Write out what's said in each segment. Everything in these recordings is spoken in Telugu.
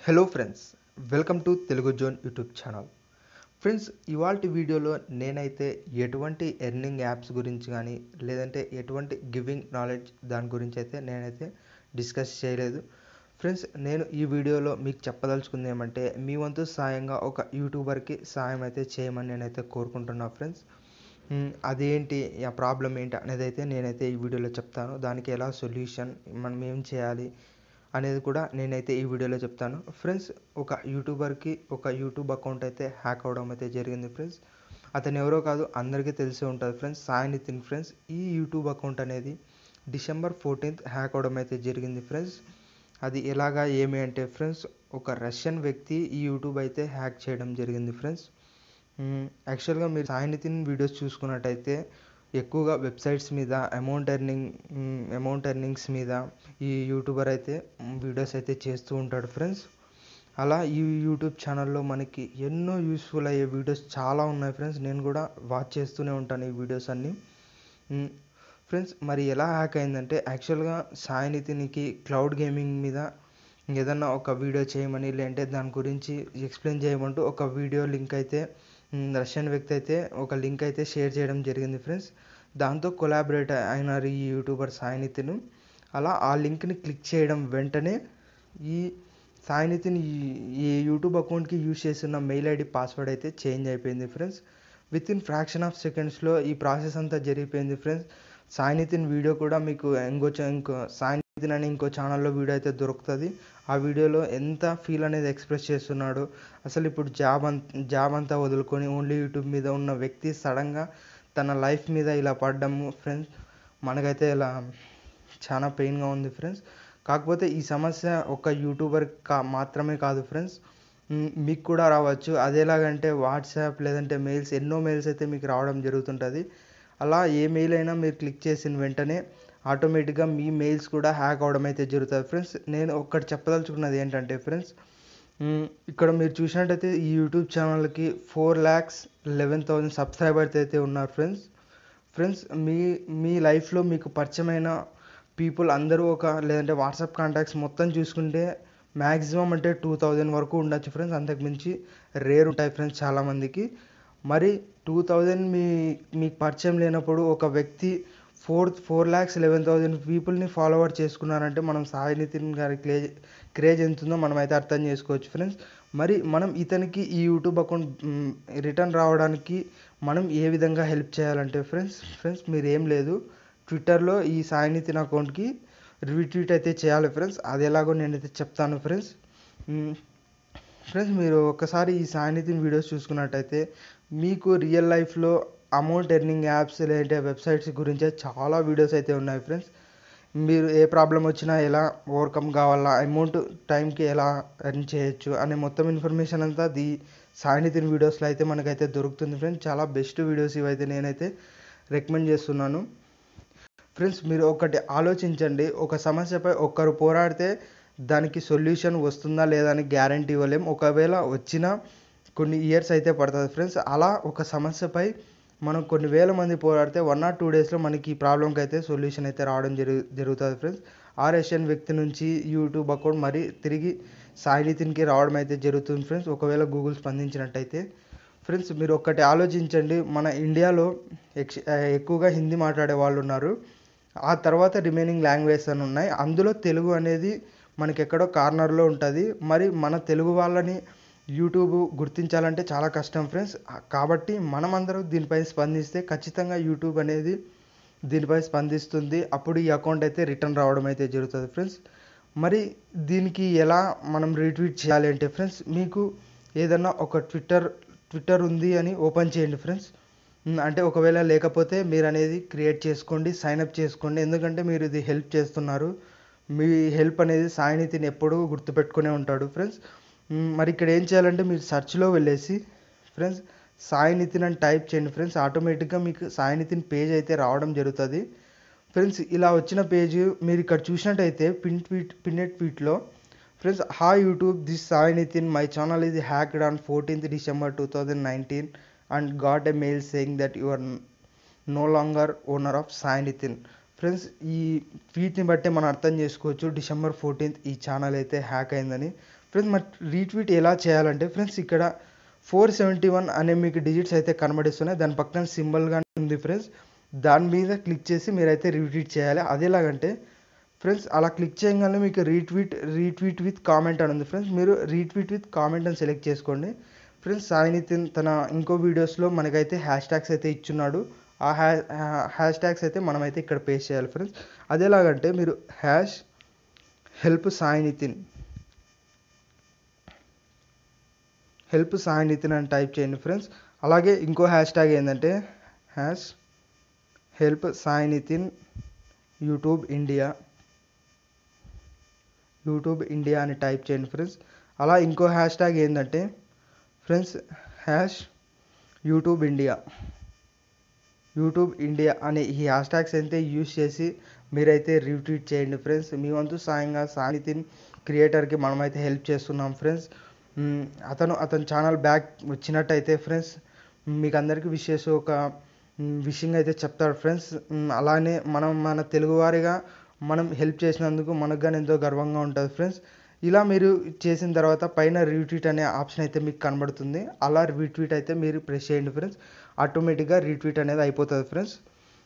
hello friends welcome to Telugu zone YouTube channel friends ఇవాళ వీడియోలో నేనైతే ఎటువంటి ఎర్నింగ్ యాప్స్ గురించి కానీ లేదంటే ఎటువంటి గివింగ్ నాలెడ్జ్ దాని గురించి అయితే నేనైతే డిస్కస్ చేయలేదు ఫ్రెండ్స్ నేను ఈ వీడియోలో మీకు చెప్పదలుచుకుంది ఏమంటే మీ వంతు సాయంగా ఒక యూట్యూబర్కి సాయం అయితే చేయమని నేనైతే కోరుకుంటున్నా ఫ్రెండ్స్ మ్, అదేంటి ఆ ప్రాబ్లం ఏంటి అనేది అయితే నేనైతే ఈ వీడియోలో చెప్తాను దానికి ఎలా సొల్యూషన్ మనం ఏం చేయాలి అనేది కూడా నేనైతే ఈ వీడియోలో చెప్తాను ఫ్రెండ్స్ ఒక యూట్యూబర్కి ఒక యూట్యూబ్ అకౌంట్ అయితే హ్యాక్ అవడం అయితే జరిగింది ఫ్రెండ్స్ అతను ఎవరో కాదు అందరికీ తెలిసి ఉంటుంది ఫ్రెండ్స్ సాయి నితిన్ ఫ్రెండ్స్ ఈ యూట్యూబ్ అకౌంట్ అనేది డిసెంబర్ ఫోర్టీన్త్ హ్యాక్ అవడం అయితే జరిగింది ఫ్రెండ్స్ అది ఎలాగా ఏమి అంటే ఫ్రెండ్స్ ఒక రష్యన్ వ్యక్తి ఈ యూట్యూబ్ అయితే హ్యాక్ చేయడం జరిగింది ఫ్రెండ్స్ యాక్చువల్గా మీరు సాయి నితిన్ వీడియోస్ చూసుకున్నట్టయితే ఎక్కువగా వెబ్సైట్స్ మీద అమౌంట్ ఎర్నింగ్ అమౌంట్ ఎర్నింగ్స్ మీద ఈ యూట్యూబర్ అయితే వీడియోస్ అయితే చేస్తూ ఉంటాడు ఫ్రెండ్స్ అలా ఈ యూట్యూబ్ ఛానల్లో మనకి ఎన్నో యూస్ఫుల్ అయ్యే వీడియోస్ చాలా ఉన్నాయి ఫ్రెండ్స్ నేను కూడా వాచ్ చేస్తూనే ఉంటాను ఈ వీడియోస్ అన్నీ మ్, ఫ్రెండ్స్ మరి ఎలా హ్యాక్ అయిందంటే యాక్చువల్గా సాయి నితిన్కి క్లౌడ్ గేమింగ్ మీద ఏదన్నా ఒక వీడియో చేయమని లేదంటే దాని గురించి ఎక్స్ప్లెయిన్ చేయమంటూ ఒక వీడియో లింక్ అయితే మ్, రష్యన్ వ్యక్తి అయితే ఒక లింక్ అయితే షేర్ చేయడం జరిగింది ఫ్రెండ్స్ దాంతో కొలాబరేట్ అయినారు ఈ యూట్యూబర్ సాయి నితిన్ అలా ఆ లింక్ని క్లిక్ చేయడం వెంటనే ఈ సాయి నితిన్ ఈ- ఈ యూట్యూబ్ అకౌంట్కి యూజ్ చేస్తున్న మెయిల్ ఐడి పాస్వర్డ్ అయితే చేంజ్ అయిపోయింది friends within fraction of సెకండ్స్లో ఈ ప్రాసెస్ అంతా జరిగిపోయింది ఫ్రెండ్స్ సాయి నితిన్ వీడియో కూడా మీకు ఇంకో చ- ఇంకో సాయి నితిన్ అని ఇంకో ఛానల్లో వీడియో అయితే దొరుకుతుంది ఆ వీడియోలో ఎంత ఫీల్ అనేది ఎక్స్ప్రెస్ చేస్తున్నాడు అసలు ఇప్పుడు జాబ్ అంత జాబ్ అంతా వదులుకొని ఓన్లీ యూట్యూబ్ మీద ఉన్న వ్యక్తి సడన్గా తన లైఫ్ మీద ఇలా పడ్డము ఫ్రెండ్స్ మనకైతే ఇలా చాలా పెయిన్గా ఉంది ఫ్రెండ్స్ కాకపోతే ఈ సమస్య ఒక యూట్యూబర్ కా మాత్రమే కాదు ఫ్రెండ్స్ మ్, మీకు కూడా రావచ్చు అదేలాగంటే వాట్సాప్ లేదంటే మెయిల్స్ ఎన్నో మెయిల్స్ అయితే మీకు రావడం జరుగుతుంటుంది అలా ఏ మెయిల్ అయినా మీరు క్లిక్ చేసిన వెంటనే ఆటోమేటిక్గా మీ మెయిల్స్ కూడా హ్యాక్ అవడం అయితే జరుగుతుంది ఫ్రెండ్స్ నేను ఒక్కటి చెప్పదలుచుకున్నది ఏంటంటే ఫ్రెండ్స్ మ్, ఇక్కడ మీరు చూసినట్టయితే ఈ యూట్యూబ్ ఛానల్కి four lakhs eleven thousand subscribers అయితే ఉన్నారు ఫ్రెండ్స్ ఫ్రెండ్స్ మీ మీ లైఫ్లో మీకు పరిచయమైన పీపుల్ అందరూ ఒక లేదంటే వాట్సాప్ కాంటాక్ట్స్ మొత్తం చూసుకుంటే మ్యాక్సిమం అంటే టూ థౌజండ్ వరకు ఉండొచ్చు ఫ్రెండ్స్ అంతకు మించి రేర్ ఉంటాయి ఫ్రెండ్స్ చాలామందికి మరి టూ థౌజండ్ మీ మీకు పరిచయం లేనప్పుడు ఒక వ్యక్తి four four lakhs eleven thousand పీపుల్ని ఫాలోవర్ చేసుకున్నారంటే మనం సాయి నితిన్ గారి క్రేజ్ క్రేజ్ ఎంత ఉందో మనం అయితే అర్థం చేసుకోవచ్చు ఫ్రెండ్స్ మరి మనం ఇతనికి ఈ యూట్యూబ్ అకౌంట్ రిటర్న్ రావడానికి మనం ఏ విధంగా హెల్ప్ చేయాలంటే ఫ్రెండ్స్ ఫ్రెండ్స్ మీరు ఏం లేదు ట్విట్టర్లో ఈ సాయి నితిన్ అకౌంట్కి రీట్వీట్ అయితే చేయాలి ఫ్రెండ్స్ అది ఎలాగో నేనైతే చెప్తాను ఫ్రెండ్స్ ఫ్రెండ్స్ మీరు ఒకసారి ఈ సాయి నితిన్ వీడియోస్ చూసుకున్నట్టయితే మీకు రియల్ లైఫ్లో అమౌంట్ ఎర్నింగ్ యాప్స్ లేదంటే వెబ్సైట్స్ గురించే చాలా వీడియోస్ అయితే ఉన్నాయి ఫ్రెండ్స్ మీరు ఏ ప్రాబ్లం వచ్చినా ఎలా ఓవర్కమ్ కావాలా అమౌంట్ టైంకి ఎలా ఎర్న్ చేయొచ్చు అనే మొత్తం ఇన్ఫర్మేషన్ అంతా ది సాయి నితిన్ వీడియోస్లో అయితే మనకైతే దొరుకుతుంది ఫ్రెండ్స్ చాలా బెస్ట్ వీడియోస్ ఇవైతే నేనైతే రికమెండ్ చేస్తున్నాను ఫ్రెండ్స్ మీరు ఒకటి ఆలోచించండి ఒక సమస్యపై ఒక్కరు పోరాడితే దానికి సొల్యూషన్ వస్తుందా లేదా అని గ్యారంటీ ఇవ్వలేం ఒకవేళ వచ్చినా కొన్ని ఇయర్స్ అయితే పడుతుంది ఫ్రెండ్స్ అలా ఒక సమస్యపై మనం కొన్ని వేల మంది పోరాడితే వన్ ఆర్ టూ డేస్లో మనకి ఈ ప్రాబ్లంకి అయితే సొల్యూషన్ అయితే రావడం జరుగు జరుగుతుంది ఫ్రెండ్స్ ఆ రష్యన్ వ్యక్తి నుంచి యూట్యూబ్ అకౌంట్ మరి తిరిగి సాయి నితిన్కి రావడం అయితే జరుగుతుంది ఫ్రెండ్స్ ఒకవేళ గూగుల్ స్పందించినట్టయితే ఫ్రెండ్స్ మీరు ఒక్కటి ఆలోచించండి మన ఇండియాలో ఎక్స్ ఎక్కువగా హిందీ మాట్లాడే వాళ్ళు ఉన్నారు ఆ తర్వాత రిమైనింగ్ లాంగ్వేజెస్ అని ఉన్నాయి అందులో తెలుగు అనేది మనకి ఎక్కడో కార్నర్లో ఉంటుంది మరి మన తెలుగు వాళ్ళని యూట్యూబ్ గుర్తించాలంటే చాలా కష్టం ఫ్రెండ్స్ కాబట్టి మనమందరం దీనిపై స్పందిస్తే ఖచ్చితంగా యూట్యూబ్ అనేది దీనిపై స్పందిస్తుంది అప్పుడు ఈ అకౌంట్ అయితే రిటర్న్ రావడం అయితే జరుగుతుంది ఫ్రెండ్స్ మరి దీనికి ఎలా మనం రీట్వీట్ చేయాలి అంటే ఫ్రెండ్స్ మీకు ఏదన్నా ఒక ట్విట్టర్ ట్విట్టర్ ఉంది అని ఓపెన్ చేయండి ఫ్రెండ్స్ ఉమ్, అంటే ఒకవేళ లేకపోతే మీరు అనేది క్రియేట్ చేసుకోండి సైన్ అప్ చేసుకోండి ఎందుకంటే మీరు ఇది హెల్ప్ చేస్తున్నారు మీ హెల్ప్ అనేది సాయి నితిన్ ఎప్పుడూ గుర్తుపెట్టుకునే ఉంటాడు ఫ్రెండ్స్ ఉమ్, మరి ఇక్కడ ఏం చేయాలంటే మీరు సెర్చ్లో వెళ్ళేసి ఫ్రెండ్స్ సాయి నితిన్ అని టైప్ చేయండి ఫ్రెండ్స్ ఆటోమేటిక్గా మీకు సాయి నితిన్ పేజ్ అయితే రావడం జరుగుతుంది ఫ్రెండ్స్ ఇలా వచ్చిన పేజ్ మీరు ఇక్కడ చూసినట్టయితే పిన్ ట్వీట్ పిన్నెట్ ట్వీట్లో friends hi YouTube this Sai Nitin my channel ఇది hacked on fourteenth December two thousand nineteen and got a mail saying that you are no longer owner of Sai Nitin friends ఈ ట్వీట్ని బట్టి మనం అర్థం చేసుకోవచ్చు డిసెంబర్ ఫోర్టీన్త్ ఈ ఛానల్ అయితే హ్యాక్ అయిందని ఫ్రెండ్స్ మరి రీట్వీట్ ఎలా చేయాలంటే ఫ్రెండ్స్ ఇక్కడ ఫోర్ సెవెంటీ వన్ అనే మీకు డిజిట్స్ అయితే కనబడిస్తున్నాయి దాని పక్కన సింబల్గా ఉంది ఫ్రెండ్స్ దాని మీద క్లిక్ చేసి మీరైతే రీట్వీట్ చేయాలి అది ఎలాగంటే ఫ్రెండ్స్ అలా క్లిక్ చేయగానే మీకు రీట్వీట్ రీట్వీట్ విత్ కామెంట్ అని ఉంది ఫ్రెండ్స్ మీరు రీట్వీట్ విత్ కామెంట్ అని సెలెక్ట్ చేసుకోండి ఫ్రెండ్స్ సాయి నితిన్ తన ఇంకో వీడియోస్లో మనకైతే హ్యాష్ ట్యాగ్స్ అయితే ఇచ్చున్నాడు ఆ హ్యా హ్యాష్ ట్యాగ్స్ అయితే మనమైతే ఇక్కడ పేస్ట్ చేయాలి ఫ్రెండ్స్ అది ఎలాగంటే మీరు hash help Sai Nitin help Sai Nitin అని టైప్ చేయండి ఫ్రెండ్స్ అలాగే ఇంకో హ్యాష్ ట్యాగ్ ఏంటంటే hash help Sai Nitin YouTube India YouTube India అని టైప్ చేయండి ఫ్రెండ్స్ అలా ఇంకో హ్యాష్ ట్యాగ్ ఏంటంటే friends hash YouTube India YouTube India అనే ఈ హ్యాష్ ట్యాగ్స్ అయితే యూస్ చేసి మీరైతే రీట్వీట్ చేయండి ఫ్రెండ్స్ మీ వంతు సాయంగా సానితిన్ క్రియేటర్కి మనమైతే హెల్ప్ చేస్తున్నాం ఫ్రెండ్స్ అతను అతని ఛానల్ బ్యాక్ వచ్చినట్టయితే ఫ్రెండ్స్ మీకు అందరికీ విషయస్ ఒక విషయం అయితే చెప్తాడు ఫ్రెండ్స్ అలానే మనం మన తెలుగువారిగా మనం హెల్ప్ చేసినందుకు మనకు కానీ ఎంతో గర్వంగా ఉంటుంది ఫ్రెండ్స్ ఇలా మీరు చేసిన తర్వాత పైన రీట్వీట్ అనే ఆప్షన్ అయితే మీకు కనబడుతుంది అలా రీట్వీట్ అయితే మీరు ప్రెస్ చేయండి ఫ్రెండ్స్ ఆటోమేటిక్గా రీట్వీట్ అనేది అయిపోతుంది ఫ్రెండ్స్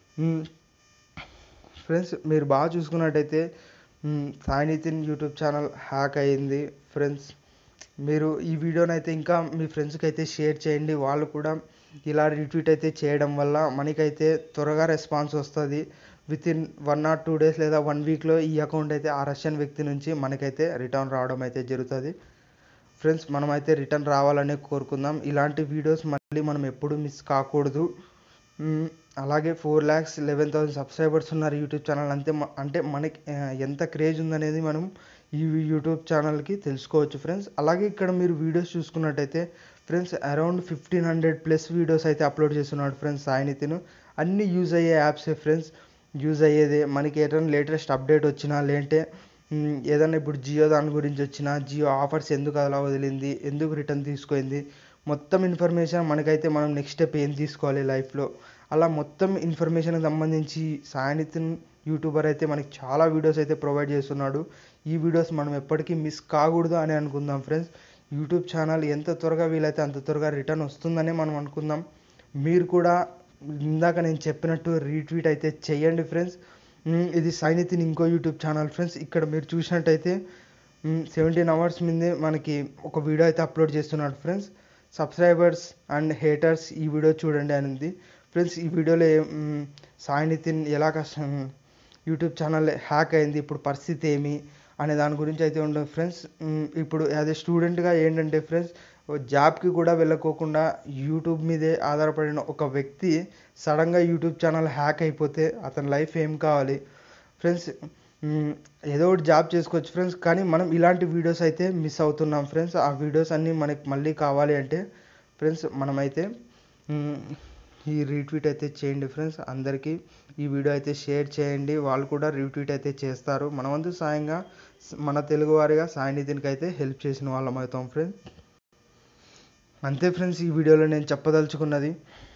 ఫ్రెండ్స్ మీరు బాగా చూసుకున్నట్టయితే Sai Nitin YouTube channel hack అయ్యింది ఫ్రెండ్స్ మీరు ఈ వీడియోని అయితే ఇంకా మీ ఫ్రెండ్స్కి అయితే షేర్ చేయండి వాళ్ళు కూడా ఇలా రీట్వీట్ అయితే చేయడం వల్ల మనకైతే త్వరగా రెస్పాన్స్ వస్తుంది within one or two days లేదా వన్ వీక్లో ఈ అకౌంట్ అయితే ఆ రష్యన్ వ్యక్తి నుంచి మనకైతే రిటర్న్ రావడం అయితే జరుగుతుంది ఫ్రెండ్స్ మనమైతే రిటర్న్ రావాలని కోరుకుందాం ఇలాంటి వీడియోస్ మళ్ళీ మనం ఎప్పుడు మిస్ కాకూడదు అలాగే four lakhs eleven thousand subscribers ఉన్నారు యూట్యూబ్ ఛానల్ అంతే అంటే మనకి ఎంత క్రేజ్ ఉందనేది మనం ఈ యూట్యూబ్ ఛానల్కి తెలుసుకోవచ్చు ఫ్రెండ్స్ అలాగే ఇక్కడ మీరు వీడియోస్ చూసుకున్నట్టయితే friends around fifteen hundred plus videos అయితే అప్లోడ్ చేస్తున్నాడు ఫ్రెండ్స్ సాయి నితిన్ అన్ని యూజ్ అయ్యే యాప్సే ఫ్రెండ్స్ యూజ్ అయ్యేదే మనకి ఏదైనా లేటెస్ట్ అప్డేట్ వచ్చినా లేదంటే ఏదైనా ఇప్పుడు జియో దాని గురించి వచ్చినా జియో ఆఫర్స్ ఎందుకు అలా వదిలింది ఎందుకు రిటర్న్ తీసుకుంది మొత్తం ఇన్ఫర్మేషన్ మనకైతే మనం నెక్స్ట్ స్టెప్ ఏం తీసుకోవాలి లైఫ్లో అలా మొత్తం ఇన్ఫర్మేషన్కి సంబంధించి సాయి నితిన్ యూట్యూబర్ అయితే మనకి చాలా వీడియోస్ అయితే ప్రొవైడ్ చేస్తున్నాడు ఈ వీడియోస్ మనం ఎప్పటికీ మిస్ కాకూడదు అని అనుకుందాం ఫ్రెండ్స్ యూట్యూబ్ ఛానల్ ఎంత త్వరగా వీలైతే అంత త్వరగా రిటర్న్ వస్తుందని మనం అనుకుందాం మీరు కూడా ఇందాక నేను చెప్పినట్టు రీట్వీట్ అయితే చేయండి ఫ్రెండ్స్ ఇది సైనితిన్ ఇంకో యూట్యూబ్ ఛానల్ ఫ్రెండ్స్ ఇక్కడ మీరు చూసినట్టయితే సెవెంటీన్ అవర్స్ మీదే మనకి ఒక వీడియో అయితే అప్లోడ్ చేస్తున్నాడు ఫ్రెండ్స్ సబ్స్క్రైబర్స్ అండ్ హేటర్స్ ఈ వీడియో చూడండి అనేది ఫ్రెండ్స్ ఈ వీడియోలో సాయి నితిన్ ఎలా కష్టం యూట్యూబ్ ఛానల్ హ్యాక్ అయింది ఇప్పుడు పరిస్థితి ఏమి అనే దాని గురించి అయితే ఉంటుంది ఫ్రెండ్స్ ఇప్పుడు యాజ్ ఏ స్టూడెంట్గా ఏంటంటే ఫ్రెండ్స్ జాబ్కి కూడా వెళ్ళకోకుండా యూట్యూబ్ మీదే ఆధారపడిన ఒక వ్యక్తి సడన్గా యూట్యూబ్ ఛానల్ హ్యాక్ అయిపోతే అతని లైఫ్ ఏం కావాలి ఫ్రెండ్స్ ఏదో ఒకటి జాబ్ చేసుకోవచ్చు ఫ్రెండ్స్ కానీ మనం ఇలాంటి వీడియోస్ అయితే మిస్ అవుతున్నాం ఫ్రెండ్స్ ఆ వీడియోస్ అన్నీ మనకి మళ్ళీ కావాలి అంటే ఫ్రెండ్స్ మనమైతే ఈ రీట్వీట్ అయితే చేయండి ఫ్రెండ్స్ అందరికీ ఈ వీడియో అయితే షేర్ చేయండి వాళ్ళు కూడా రీట్వీట్ అయితే చేస్తారు మన వంతు సాయంగా మన తెలుగువారిగా సాయి నితిన్కి అయితే హెల్ప్ చేసిన వాళ్ళం అవుతాం ఫ్రెండ్స్ అంతే ఫ్రెండ్స్ ఈ వీడియోలో నేను చెప్పదలుచుకున్నది